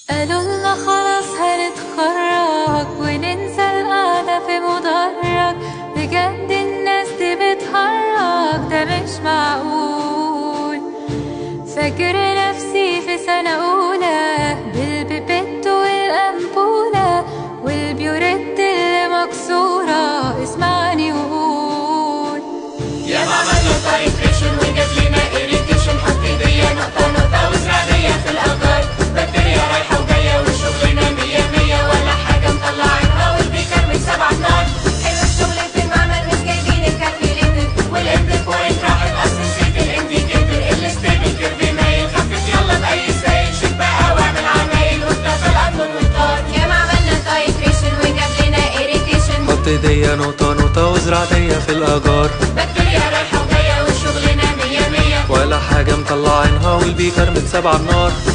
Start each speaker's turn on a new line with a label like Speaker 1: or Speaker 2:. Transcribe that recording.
Speaker 1: قالوا لنا خلاص هنتخرج وننسى القعدة في مدرج بجد الناس دي بتهرج ده مش معقول فاكر نفسي في سنة أولى بالبيبت والأنبولة والبيوريت اللي مكسورة اسمعني وقول
Speaker 2: يا ما عملنا تايتريشن وجات لنا اريتيشن حط ايديا نقطة نقطة وزرعية في الأجار بكتيريا رايحة وجاية وشغلنا مية مية ولا حاجة مطلعينها والبيكر من سبعة نار
Speaker 3: حلو الشغل في المعمل مش جايبين الكالكوليتر
Speaker 2: والاند بوينت راحت أصل نسيت الانديكيتور الستيبل كيرف مايل خفف يلا بأي سايل شيك بقى واعمل عمايل واختفى الأنون والطار
Speaker 3: يا ما عملنا تايتريشن وجاب لنا اريتيشن
Speaker 4: حط ايديا نقطة نقطة وازرع ديا في الأجار
Speaker 2: بكتيريا رايحة وجاية وشغلنا مية مية
Speaker 4: ولا حاجة مطلعينها والبيكر من سبع النار